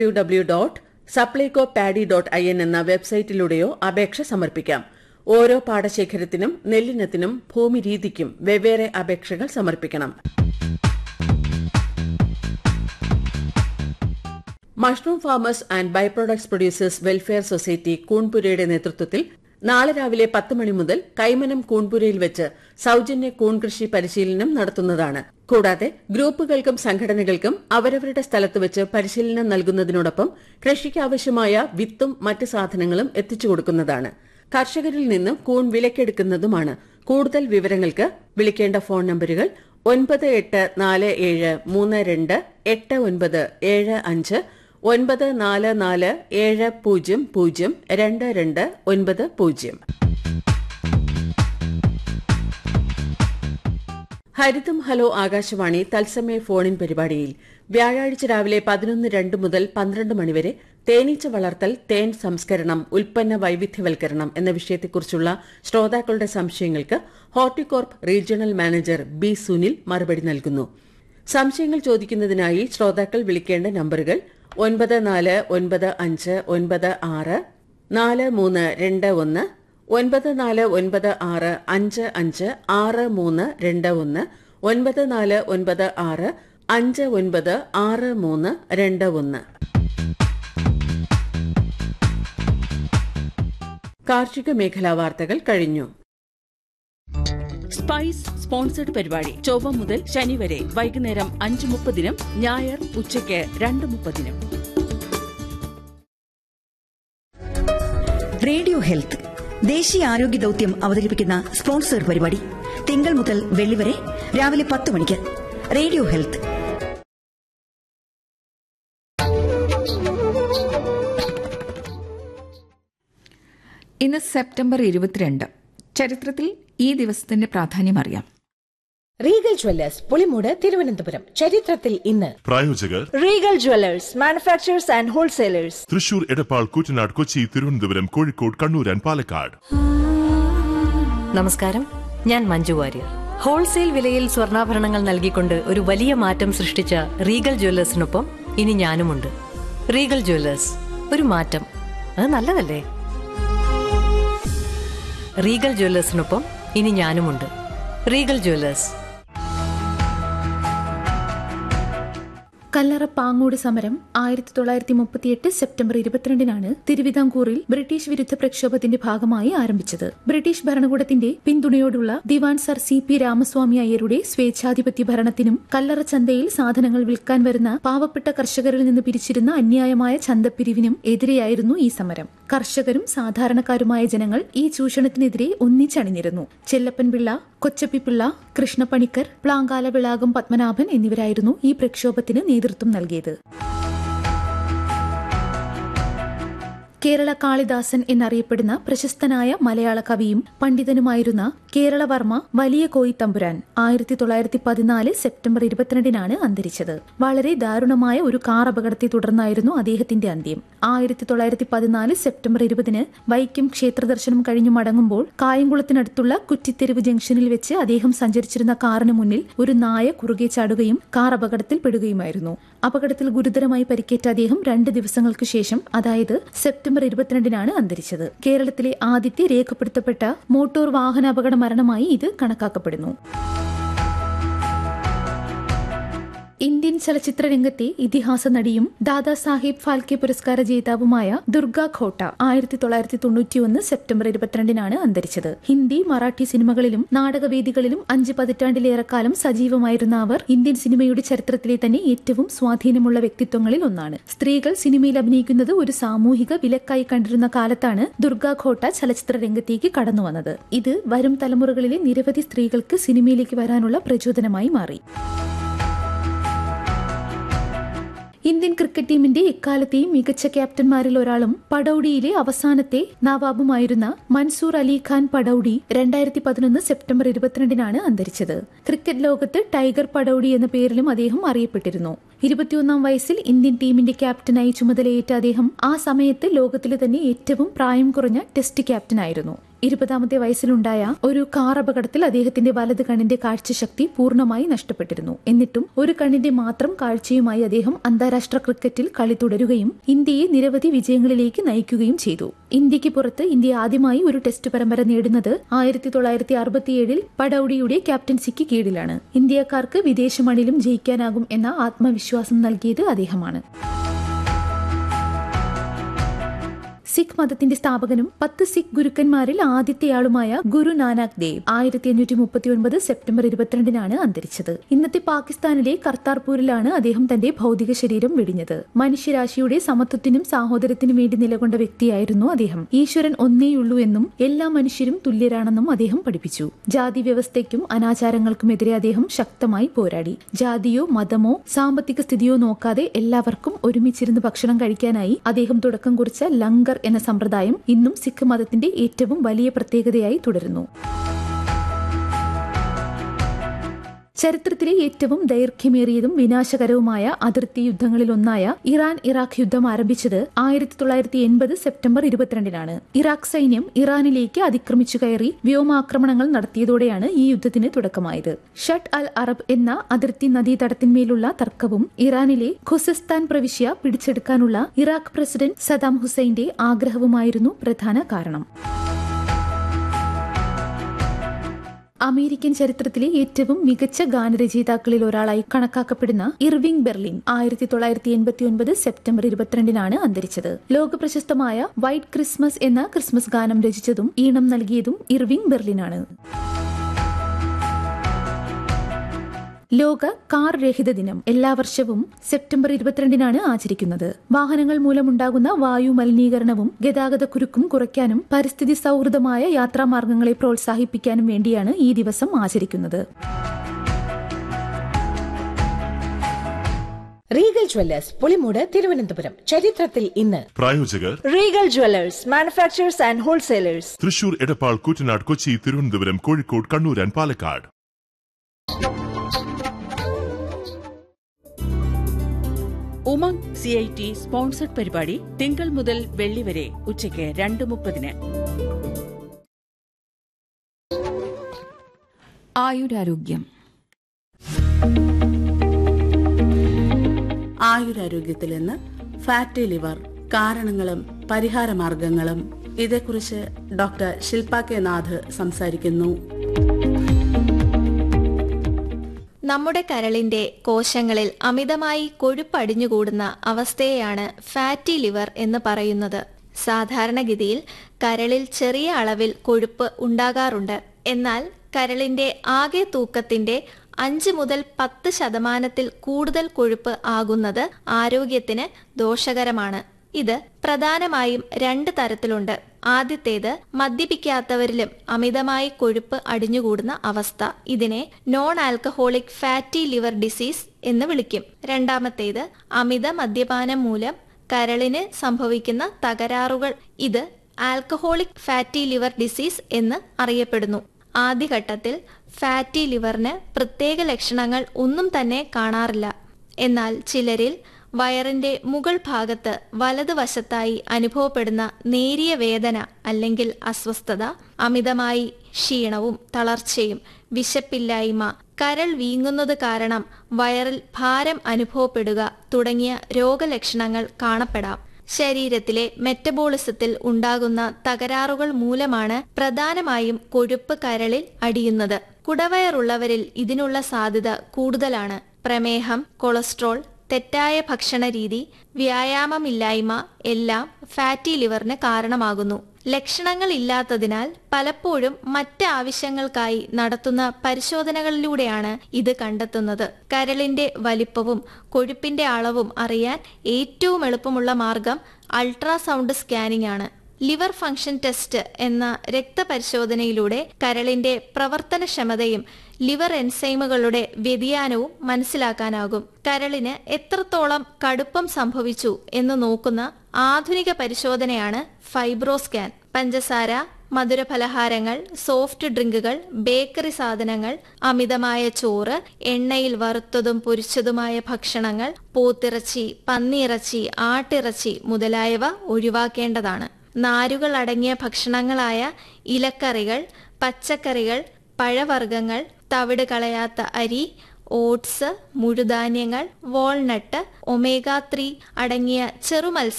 W W dot Supplyco paddy dot I N എന്ന വെബ്സൈറ്റിലൂടെയോ അപേക്ഷ സമർപ്പിക്കാം ഓരോ പാടശേഖരത്തിനും നെല്ലിനത്തിനും ഭൂമി രീതിക്കും വെവ്വേറെ അപേക്ഷകൾ സമർപ്പിക്കണം mushroom farmers and by products producers welfare society കൂൺപുരയുടെ നേതൃത്വത്തിൽ നാളെ രാവിലെ പത്ത് മണി മുതൽ കൈമനം കൂൺപുരയിൽ വെച്ച് സൌജന്യ കൂൺ കൃഷി പരിശീലനം നടത്തുന്നതാണ് കൂടാതെ ഗ്രൂപ്പുകൾക്കും സംഘടനകൾക്കും അവരവരുടെ സ്ഥലത്ത് വെച്ച് പരിശീലനം നൽകുന്നതിനോടൊപ്പം കൃഷിക്ക് ആവശ്യമായ വിത്തും മറ്റ് സാധനങ്ങളും എത്തിച്ചു കൊടുക്കുന്നതാണ് കർഷകരിൽ നിന്ന് കൂൺ വിലക്കെടുക്കുന്നതുമാണ് കൂടുതൽ വിവരങ്ങൾക്ക് വിളിക്കേണ്ട ഫോൺ നമ്പറുകൾ ഒൻപത് എട്ട് നാല് ഏഴ് മൂന്ന് രണ്ട് എട്ട് ഒൻപത് ഏഴ് അഞ്ച് ഒൻപത് നാല് നാല് ഏഴ് പൂജ്യം പൂജ്യം രണ്ട് രണ്ട് ഒൻപത് പൂജ്യം ഹരിതം ഹലോ ആകാശവാണി തത്സമയ ഫോണിൻ പരിപാടിയിൽ വ്യാഴാഴ്ച രാവിലെ പതിനൊന്ന് രണ്ട് മുതൽ പന്ത്രണ്ട് മണിവരെ തേനീച്ച വളർത്തൽ തേൻ സംസ്കരണം ഉൽപ്പന്ന വൈവിധ്യവൽക്കരണം എന്ന വിഷയത്തെക്കുറിച്ചുള്ള ശ്രോതാക്കളുടെ സംശയങ്ങൾക്ക് Horticorp regional manager B Sunil മറുപടി നൽകുന്നു സംശയങ്ങൾ ചോദിക്കുന്നതിനായി ശ്രോതാക്കൾ വിളിക്കേണ്ട നമ്പറുകൾ ഒൻപത് നാല് ഒൻപത് അഞ്ച് ഒൻപത് ആറ് നാല് മൂന്ന് രണ്ട് ഒന്ന് ഒൻപത് നാല് ഒൻപത് ആറ് അഞ്ച് അഞ്ച് ആറ് മൂന്ന് രണ്ട് ഒന്ന് ഒൻപത് നാല് ഒൻപത് ആറ് അഞ്ച് ഒൻപത് ആറ് മൂന്ന് രണ്ട് ഒന്ന് കാർഷിക മേഖലാ വാർത്തകൾ കഴിഞ്ഞു സ്പൈസ് സ്പോൺസർഡ് പരിപാടി ചൊവ്വ മുതൽ ശനി വരെ വൈകുന്നേരം അഞ്ച് മുപ്പതിനും ഞായർ ഉച്ചയ്ക്ക് രണ്ട് മുപ്പതിനും റേഡിയോ ഹെൽത്ത് ദേശീയ ആരോഗ്യ ദൌത്യം അവതരിപ്പിക്കുന്ന സ്പോൺസർ പരിപാടി തിങ്കൾ മുതൽ വെള്ളി വരെ രാവിലെ പത്ത് മണിക്ക് റേഡിയോ ഹെൽത്ത് ഇന്ന് സെപ്റ്റംബർ ഇരുപത്തിരണ്ട് ചരിത്രത്തിൽ ഈ ദിവസത്തിന്റെ പ്രാധാന്യം അറിയാം റീഗൽ ജ്വല്ലേഴ്സ് പുളിമൂട് തിരുവനന്തപുരം ചരിത്രത്തിൽ ഇന്ന് പ്രായോജകർ Regal jewellers manufacturers and wholesalers Thrissur Edappal Koottanad Kochi Thiruvananthapuram Kozhikode Kannur and Palakkad നമസ്കാരം ഞാൻ മഞ്ജു വാര്യർ ഹോൾസെയിൽ വിലയിൽ സ്വർണ്ണാഭരണങ്ങൾ നൽകിക്കൊണ്ട് ഒരു വലിയ മാറ്റം സൃഷ്ടിച്ച റീഗൽ ജ്വല്ലേഴ്സിനൊപ്പം ഇനി ഞാനുമുണ്ട് റീഗൽ ജ്വല്ലേഴ്സ് ഒരു മാറ്റം അത് നല്ലതല്ലേ റീഗൽ ജ്വല്ലേഴ്സിനൊപ്പം ഇനി ഞാനുമുണ്ട് റീഗൽ ജ്വല്ലേഴ്സ് കല്ലറ പാങ്ങോട് സമരം ആയിരത്തി തൊള്ളായിരത്തി മുപ്പത്തിയെട്ട് സെപ്റ്റംബർ ഇരുപത്തിരണ്ടിനാണ് തിരുവിതാംകൂറിൽ ബ്രിട്ടീഷ് വിരുദ്ധ പ്രക്ഷോഭത്തിന്റെ ഭാഗമായി ആരംഭിച്ചത് ബ്രിട്ടീഷ് ഭരണകൂടത്തിന്റെ പിന്തുണയോടുള്ള Diwan sir C P Ramaswamy അയ്യരുടെ സ്വേച്ഛാധിപത്യ ഭരണത്തിനും കല്ലറ ചന്തയിൽ സാധനങ്ങൾ വിൽക്കാൻ വരുന്ന പാവപ്പെട്ട കർഷകരിൽ നിന്ന് പിരിച്ചിരുന്ന അന്യായമായ ചന്തപ്പിരിവിനും എതിരെയായിരുന്നു ഈ സമരം കർഷകരും സാധാരണക്കാരുമായ ജനങ്ങൾ ഈ ചൂഷണത്തിനെതിരെ ഒന്നിച്ചണിഞ്ഞിരുന്നു ചെല്ലപ്പൻ പിള്ള കൊച്ചപ്പിപ്പിള്ള കൃഷ്ണപ്പണിക്കർ പ്ലാങ്കാല വിളാകം പത്മനാഭൻ എന്നിവരായിരുന്നു ഈ പ്രക്ഷോഭത്തിന് നേതൃത്വം നൽകിയത് കേരള കാളിദാസൻ എന്നറിയപ്പെടുന്ന പ്രശസ്തനായ മലയാള കവിയും പണ്ഡിതനുമായിരുന്ന കേരളവർമ്മ വലിയ കോയി തമ്പുരാൻ ആയിരത്തി തൊള്ളായിരത്തി പതിനാല് സെപ്റ്റംബർ ഇരുപത്തിരണ്ടിനാണ് അന്തരിച്ചത് വളരെ ദാരുണമായ ഒരു കാർ അപകടത്തെ തുടർന്നായിരുന്നു അദ്ദേഹത്തിന്റെ അന്ത്യം ആയിരത്തി തൊള്ളായിരത്തി പതിനാല് സെപ്റ്റംബർ ഇരുപതിന് വൈക്കം ക്ഷേത്ര ദർശനം കഴിഞ്ഞു മടങ്ങുമ്പോൾ കായംകുളത്തിനടുത്തുള്ള കുറ്റിത്തെരുവ് ജംഗ്ഷനിൽ വെച്ച് അദ്ദേഹം സഞ്ചരിച്ചിരുന്ന കാറിന് മുന്നിൽ ഒരു നായ കുറുകെ ചാടുകയും കാർ അപകടത്തിൽ പെടുകയുമായിരുന്നു അപകടത്തിൽ ഗുരുതരമായി പരിക്കേറ്റ അദ്ദേഹം രണ്ട് ദിവസങ്ങൾക്ക് ശേഷം അതായത് സെപ്റ്റംബർ ഇരുപത്തിരണ്ടിനാണ് അന്തരിച്ചത് കേരളത്തിലെ ആദ്യത്തെ രേഖപ്പെടുത്തപ്പെട്ട മോട്ടോർ വാഹനാപകട മരണമായി ഇത് കണക്കാക്കപ്പെടുന്നു ഇന്ത്യൻ ചലച്ചിത്ര രംഗത്തെ ഇതിഹാസ നടിയും ദാദാസാഹിബ് ഫാൽക്കെ പുരസ്കാര ജേതാവുമായ ദുർഗ ഖോട്ട ആയിരത്തി തൊള്ളായിരത്തി തൊണ്ണൂറ്റിയൊന്ന് സെപ്റ്റംബർ ഇരുപത്തിരണ്ടിനാണ് അന്തരിച്ചത് ഹിന്ദി മറാഠി സിനിമകളിലും നാടകവേദികളിലും അഞ്ച് പതിറ്റാണ്ടിലേറെക്കാലം സജീവമായിരുന്ന അവർ ഇന്ത്യൻ സിനിമയുടെ ചരിത്രത്തിലെ തന്നെ ഏറ്റവും സ്വാധീനമുള്ള വ്യക്തിത്വങ്ങളിൽ ഒന്നാണ് സ്ത്രീകൾ സിനിമയിൽ അഭിനയിക്കുന്നത് ഒരു സാമൂഹിക വിലക്കായി കണ്ടിരുന്ന കാലത്താണ് ദുർഗ ഖോട്ട ചലച്ചിത്ര രംഗത്തേക്ക് കടന്നുവന്നത് ഇത് വരും തലമുറകളിലെ നിരവധി സ്ത്രീകൾക്ക് സിനിമയിലേക്ക് വരാനുള്ള പ്രചോദനമായി മാറി ഇന്ത്യൻ ക്രിക്കറ്റ് ടീമിന്റെ എക്കാലത്തെയും മികച്ച ക്യാപ്റ്റന്മാരിൽ ഒരാളും പടൌഡിയിലെ അവസാനത്തെ നവാബുമായിരുന്ന മൻസൂർ അലി ഖാൻ പടൌഡി രണ്ടായിരത്തി പതിനൊന്ന് സെപ്റ്റംബർ ഇരുപത്തിരണ്ടിനാണ് അന്തരിച്ചത് ക്രിക്കറ്റ് ലോകത്ത് ടൈഗർ പടൌഡി എന്ന പേരിലും അദ്ദേഹം അറിയപ്പെട്ടിരുന്നു ഇരുപത്തിയൊന്നാം വയസ്സിൽ ഇന്ത്യൻ ടീമിന്റെ ക്യാപ്റ്റനായി ചുമതലയേറ്റ അദ്ദേഹം ആ സമയത്ത് ലോകത്തിലെ തന്നെ ഏറ്റവും പ്രായം കുറഞ്ഞ ടെസ്റ്റ് ക്യാപ്റ്റനായിരുന്നു ഇരുപതാമത്തെ വയസ്സിലുണ്ടായ ഒരു കാർ അപകടത്തിൽ അദ്ദേഹത്തിന്റെ വലത് കണ്ണിന്റെ കാഴ്ചശക്തി പൂർണ്ണമായി നഷ്ടപ്പെട്ടിരുന്നു എന്നിട്ടും ഒരു കണ്ണിന്റെ മാത്രം കാഴ്ചയുമായി അദ്ദേഹം അന്താരാഷ്ട്ര ക്രിക്കറ്റിൽ കളി തുടരുകയും ഇന്ത്യയെ നിരവധി വിജയങ്ങളിലേക്ക് നയിക്കുകയും ചെയ്തു ഇന്ത്യക്ക് പുറത്ത് ഇന്ത്യ ആദ്യമായി ഒരു ടെസ്റ്റ് പരമ്പര നേടുന്നത് ആയിരത്തി തൊള്ളായിരത്തി അറുപത്തിയേഴിൽ പടൌഡിയുടെ ക്യാപ്റ്റൻസിക്ക് കീഴിലാണ് ഇന്ത്യക്കാർക്ക് വിദേശ മണിലും ജയിക്കാനാകും എന്ന ആത്മവിശ്വാസം നൽകിയത് അദ്ദേഹമാണ് സിഖ് മതത്തിന്റെ സ്ഥാപകനും പത്ത് സിഖ് ഗുരുക്കന്മാരിൽ ആദ്യത്തെയാളുമായ ഗുരു നാനാക് ദേവ് ആയിരത്തി അഞ്ഞൂറ്റി മുപ്പത്തി ഒൻപത് സെപ്റ്റംബർ ഇരുപത്തിരണ്ടിനാണ് അന്തരിച്ചത് ഇന്നത്തെ പാകിസ്ഥാനിലെ കർത്താർപൂരിലാണ് അദ്ദേഹം തന്റെ ഭൗതിക ശരീരം വെടിഞ്ഞത് മനുഷ്യരാശിയുടെ സമത്വത്തിനും സാഹോദര്യത്തിനും വേണ്ടി നിലകൊണ്ട വ്യക്തിയായിരുന്നു അദ്ദേഹം ഈശ്വരൻ ഒന്നേയുള്ളൂ എന്നും എല്ലാ മനുഷ്യരും തുല്യരാണെന്നും അദ്ദേഹം പഠിപ്പിച്ചു ജാതി വ്യവസ്ഥയ്ക്കും അനാചാരങ്ങൾക്കുമെതിരെ അദ്ദേഹം ശക്തമായി പോരാടി ജാതിയോ മതമോ സാമ്പത്തിക സ്ഥിതിയോ നോക്കാതെ എല്ലാവർക്കും ഒരുമിച്ചിരുന്ന് ഭക്ഷണം കഴിക്കാനായി അദ്ദേഹം തുടക്കം കുറിച്ച ലങ്കർ എന്ന സമ്പ്രദായം ഇന്നും സിഖ് മതത്തിന്റെ ഏറ്റവും വലിയ പ്രത്യേകതയായി തുടരുന്നു ചരിത്രത്തിലെ ഏറ്റവും ദൈർഘ്യമേറിയതും വിനാശകരവുമായ അതിർത്തി യുദ്ധങ്ങളിൽ ഒന്നായ ഇറാൻ ഇറാഖ് യുദ്ധം ആരംഭിച്ചത് ആയിരത്തി തൊള്ളായിരത്തി എൺപത് സെപ്റ്റംബർ ഇരുപത്തിരണ്ടിനാണ് ഇറാഖ് സൈന്യം ഇറാനിലേക്ക് അതിക്രമിച്ചു കയറി വ്യോമാക്രമണങ്ങൾ നടത്തിയതോടെയാണ് ഈ യുദ്ധത്തിന് തുടക്കമായത് ഷട്ട് അൽ അറബ് എന്ന അതിർത്തി നദീതടത്തിന്മേലുള്ള തർക്കവും ഇറാനിലെ ഖുസിസ്ഥാൻ പ്രവിശ്യ പിടിച്ചെടുക്കാനുള്ള ഇറാഖ് പ്രസിഡന്റ് സദാം ഹുസൈന്റെ ആഗ്രഹവുമായിരുന്നു പ്രധാന കാരണം അമേരിക്കൻ ചരിത്രത്തിലെ ഏറ്റവും മികച്ച ഗാനരചയിതാക്കളിൽ ഒരാളായി കണക്കാക്കപ്പെടുന്ന ഇർവിംഗ് ബെർലിൻ ആയിരത്തി തൊള്ളായിരത്തി എൺപത്തി ഒൻപത് സെപ്റ്റംബർ ഇരുപത്തിരണ്ടിനാണ് അന്തരിച്ചത് ലോക പ്രശസ്തമായ വൈറ്റ് ക്രിസ്മസ് എന്ന ക്രിസ്മസ് ഗാനം രചിച്ചതും ഈണം നൽകിയതും ഇർവിംഗ് ബെർലിനാണ് ലോക കാർ രഹിത ദിനം എല്ലാ വർഷവും സെപ്റ്റംബർ ഇരുപത്തിരണ്ടിനാണ് ആചരിക്കുന്നത് വാഹനങ്ങൾ മൂലമുണ്ടാകുന്ന വായു മലിനീകരണവും ഗതാഗത കുരുക്കും കുറയ്ക്കാനും പരിസ്ഥിതി സൗഹൃദമായ യാത്രാമാർഗങ്ങളെ പ്രോത്സാഹിപ്പിക്കാനും വേണ്ടിയാണ് ഈ ദിവസം ആചരിക്കുന്നത് റീഗൽ ജ്വല്ലേഴ്സ് പുളിമൂട് തിരുവനന്തപുരം ചരിത്രത്തിൽ ഇന്ന് പ്രായോജകർ Regal Jewelers, manufacturers and wholesalers. Thrissur Edappal Koottanad Kochi Thiruvananthapuram Kozhikode Kannur and Palakkad Umang C I T sponsored പരിപാടി തിങ്കൾ മുതൽ വെള്ളി വരെ ഉച്ചയ്ക്ക് രണ്ട് മുപ്പതിന് ആയുരാരോഗ്യം ആയുരാരോഗ്യത്തിൽ നിന്ന് ഫാറ്റി ലിവർ കാരണങ്ങളും പരിഹാരമാർഗങ്ങളും ഇതേക്കുറിച്ച് ഡോക്ടർ ശില്പ കെ നാഥ് സംസാരിക്കുന്നു നമ്മുടെ കരളിന്റെ കോശങ്ങളിൽ അമിതമായി കൊഴുപ്പടിഞ്ഞുകൂടുന്ന അവസ്ഥയെയാണ് ഫാറ്റി ലിവർ എന്ന് പറയുന്നത് സാധാരണഗതിയിൽ കരളിൽ ചെറിയ അളവിൽ കൊഴുപ്പ് ഉണ്ടാകാറുണ്ട് എന്നാൽ കരളിന്റെ ആകെ തൂക്കത്തിന്റെ അഞ്ച് മുതൽ പത്ത് ശതമാനത്തിൽ കൂടുതൽ കൊഴുപ്പ് ആകുന്നത് ആരോഗ്യത്തിന് ദോഷകരമാണ് ഇത് പ്രധാനമായും രണ്ട് തരത്തിലുണ്ട് ആദ്യത്തേത് മദ്യപിക്കാത്തവരിലും അമിതമായി കൊഴുപ്പ് അടിഞ്ഞുകൂടുന്ന അവസ്ഥ ഇതിനെ non alcoholic fatty liver disease എന്ന് വിളിക്കും രണ്ടാമത്തേത് അമിത മദ്യപാനം മൂലം കരളിന് സംഭവിക്കുന്ന തകരാറുകൾ ഇത് ആൽക്കഹോളിക് ഫാറ്റി ലിവർ ഡിസീസ് എന്ന് അറിയപ്പെടുന്നു ആദ്യഘട്ടത്തിൽ ഫാറ്റി ലിവറിന് പ്രത്യേക ലക്ഷണങ്ങൾ ഒന്നും തന്നെ കാണാറില്ല എന്നാൽ ചിലരിൽ വയറിന്റെ മുകൾ ഭാഗത്ത് വലതുവശത്തായി അനുഭവപ്പെടുന്ന നേരിയ വേദന അല്ലെങ്കിൽ അസ്വസ്ഥത അമിതമായി ക്ഷീണവും തളർച്ചയും വിശപ്പില്ലായ്മ കരൾ വീങ്ങുന്നത് കാരണം വയറിൽ ഭാരം അനുഭവപ്പെടുക തുടങ്ങിയ രോഗലക്ഷണങ്ങൾ കാണപ്പെടാം ശരീരത്തിലെ മെറ്റബോളിസത്തിൽ ഉണ്ടാകുന്ന തകരാറുകൾ മൂലമാണ് പ്രധാനമായും കൊഴുപ്പ് കരളിൽ അടിയുന്നത് കുടവയറുള്ളവരിൽ ഇതിനുള്ള സാധ്യത കൂടുതലാണ് പ്രമേഹം കൊളസ്ട്രോൾ തെറ്റായ ഭക്ഷണ രീതി വ്യായാമമില്ലായ്മ എല്ലാം ഫാറ്റി ലിവറിന് കാരണമാകുന്നു ലക്ഷണങ്ങൾ ഇല്ലാത്തതിനാൽ പലപ്പോഴും മറ്റ് ആവശ്യങ്ങൾക്കായി നടത്തുന്ന പരിശോധനകളിലൂടെയാണ് ഇത് കണ്ടെത്തുന്നത് കരളിന്റെ വലിപ്പവും കൊഴുപ്പിന്റെ അളവും അറിയാൻ ഏറ്റവും എളുപ്പമുള്ള മാർഗം അൾട്രാസൗണ്ട് സ്കാനിംഗ് ആണ് ലിവർ ഫംഗ്ഷൻ ടെസ്റ്റ് എന്ന രക്തപരിശോധനയിലൂടെ കരളിന്റെ പ്രവർത്തനക്ഷമതയും ലിവർ എൻസൈമുകളുടെ വ്യതിയാനവും മനസ്സിലാക്കാനാകും കരളിന് എത്രത്തോളം കടുപ്പം സംഭവിച്ചു എന്ന് നോക്കുന്ന ആധുനിക പരിശോധനയാണ് ഫൈബ്രോസ്കാൻ പഞ്ചസാര മധുരപലഹാരങ്ങൾ സോഫ്റ്റ് ഡ്രിങ്കുകൾ ബേക്കറി സാധനങ്ങൾ അമിതമായ ചോറ് എണ്ണയിൽ വറുത്തതും പൊരിച്ചതുമായ ഭക്ഷണങ്ങൾ പോത്തിറച്ചി പന്നിയിറച്ചി ആട്ടിറച്ചി മുതലായവ ഒഴിവാക്കേണ്ടതാണ് നാരുകൾ അടങ്ങിയ ഭക്ഷണങ്ങളായ ഇലക്കറികൾ പച്ചക്കറികൾ പഴവർഗ്ഗങ്ങൾ തവിട് കളയാത്ത അരി ഓട്സ് മുഴുധാന്യങ്ങൾ വാൾനട്ട് ഒമേഗ ത്രീ അടങ്ങിയ ചെറുമത്സ്യ